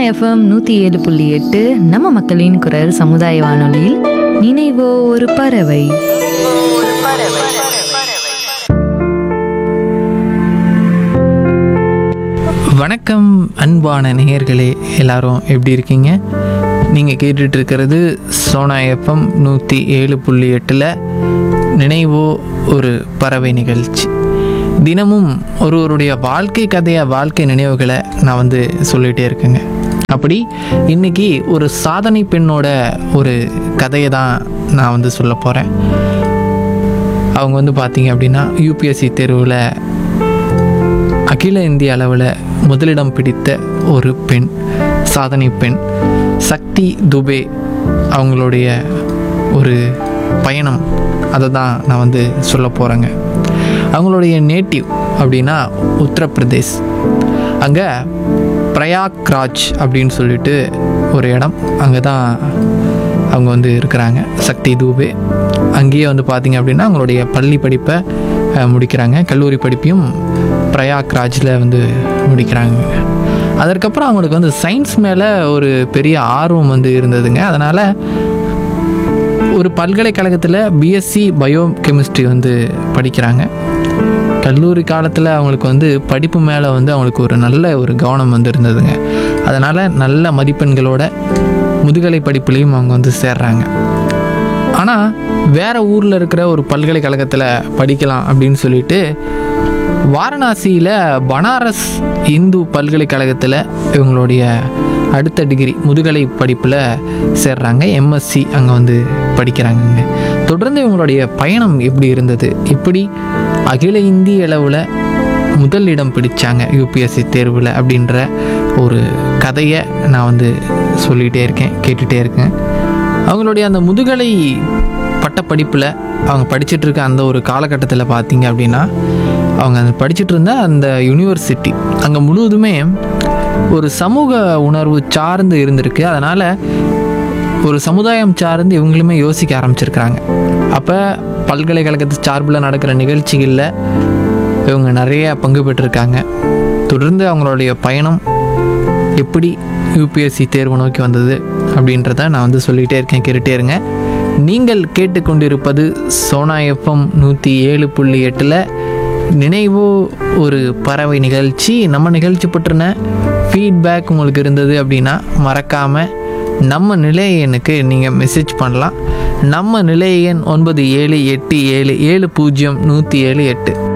FM நூற்றி ஏழு புள்ளி எட்டு நம்ம மக்களின் குரல் சமுதாய வானொலியில் நினைவோ ஒரு பறவை வணக்கம் அன்பான நேயர்களே எல்லாரும் எப்படி இருக்கீங்க நீங்கள் கேட்டுட்டு இருக்கிறது சோனா எஃப்எம் நூற்றி ஏழு புள்ளி எட்டில் நினைவோ ஒரு பறவை நிகழ்ச்சி தினமும் ஒருவருடைய வாழ்க்கை கதையை வாழ்க்கை நினைவுகளை நான் வந்து சொல்லிகிட்டே இருக்கேங்க அப்படி இன்னைக்கு ஒரு சாதனை பெண்ணோட ஒரு கதையை தான் நான் வந்து சொல்ல போகிறேன் அவங்க வந்து பார்த்தீங்க அப்படின்னா யூபிஎஸ்சி தேர்வில் அகில இந்திய அளவில் முதலிடம் பிடித்த ஒரு பெண் சாதனை பெண் சக்தி துபே அவங்களுடைய ஒரு பயணம் அதை தான் நான் வந்து சொல்ல போகிறேங்க அவங்களுடைய நேட்டிவ் அப்படின்னா உத்தரப்பிரதேஷ் அங்கே பிரயாக்ராஜ் அப்படின்னு சொல்லிட்டு ஒரு இடம் அங்கே தான் அவங்க வந்து இருக்கிறாங்க சக்தி தூபே அங்கேயே வந்து பார்த்தீங்க அப்படின்னா அவங்களுடைய பள்ளி படிப்பை அஹ், முடிக்கிறாங்க கல்லூரி படிப்பையும் பிரயாக்ராஜில் வந்து முடிக்கிறாங்க அதற்கப்புறம் அவங்களுக்கு வந்து சயின்ஸ் மேலே ஒரு பெரிய ஆர்வம் வந்து இருந்ததுங்க அதனால் ஒரு பல்கலைக்கழகத்தில் பிஎஸ்சி பயோ கெமிஸ்ட்ரி வந்து படிக்கிறாங்க கல்லூரி காலத்தில் அவங்களுக்கு வந்து படிப்பு மேலே வந்து அவங்களுக்கு ஒரு நல்ல ஒரு கவனம் வந்து இருந்ததுங்க அதனால் நல்ல மதிப்பெண்களோட முதுகலை படிப்புலேயும் அவங்க வந்து சேர்றாங்க ஆனால் வேற ஊரில் இருக்கிற ஒரு பல்கலைக்கழகத்தில் படிக்கலாம் அப்படின்னு சொல்லிட்டு வாரணாசியில் பனாரஸ் இந்து பல்கலைக்கழகத்தில் இவங்களுடைய அடுத்த டிகிரி முதுகலை படிப்பில் சேர்றாங்க எம்எஸ்சி அங்கே வந்து படிக்கிறாங்கங்க தொடர்ந்து இவங்களுடைய பயணம் எப்படி இருந்தது எப்படி அகில இந்திய அளவில் முதல் இடம் பிடிச்சாங்க யூபிஎஸ்சி தேர்வில் அப்படின்ற ஒரு கதையை நான் வந்து சொல்லிகிட்டே இருக்கேன் கேட்டுகிட்டே இருக்கேன் அவங்களுடைய அந்த முதுகலை பட்டப்படிப்பில் அவங்க படிச்சிட்டு இருக்க அந்த ஒரு காலகட்டத்தில் பார்த்தீங்க அப்படின்னா அவங்க அந்த படிச்சிட்டு இருந்த அந்த யூனிவர்சிட்டி அங்கே முழுவதுமே ஒரு சமூக உணர்வு சார்ந்து இருந்திருக்கு அதனால் ஒரு சமுதாயம் சார்ந்து இவங்களுமே யோசிக்க ஆரம்பிச்சிருக்கிறாங்க அப்போ பல்கலைக்கழகத்து சார்பில் நடக்கிற நிகழ்ச்சிகளில் இவங்க நிறைய பங்கு பெற்றிருக்காங்க தொடர்ந்து அவங்களுடைய பயணம் எப்படி யூபிஎஸ்சி தேர்வு நோக்கி வந்தது அப்படின்றத நான் வந்து சொல்லிகிட்டே இருக்கேன் கேட்டுகிட்டே இருங்க நீங்கள் கேட்டுக்கொண்டிருப்பது சோனா எஃப்எம் நூற்றி ஏழு புள்ளி எட்டில் நினைவோ ஒரு பறவை நிகழ்ச்சி நம்ம நிகழ்ச்சி பற்றின ஃபீட்பேக் உங்களுக்கு இருந்தது அப்படின்னா மறக்காமல் நம்ம நிலைய எண்ணுக்கு நீங்கள் மெசேஜ் பண்ணலாம் நம்ம நிலைய எண் ஒன்பது ஏழு எட்டு ஏழு ஏழு பூஜ்ஜியம் நூற்றி ஏழு எட்டு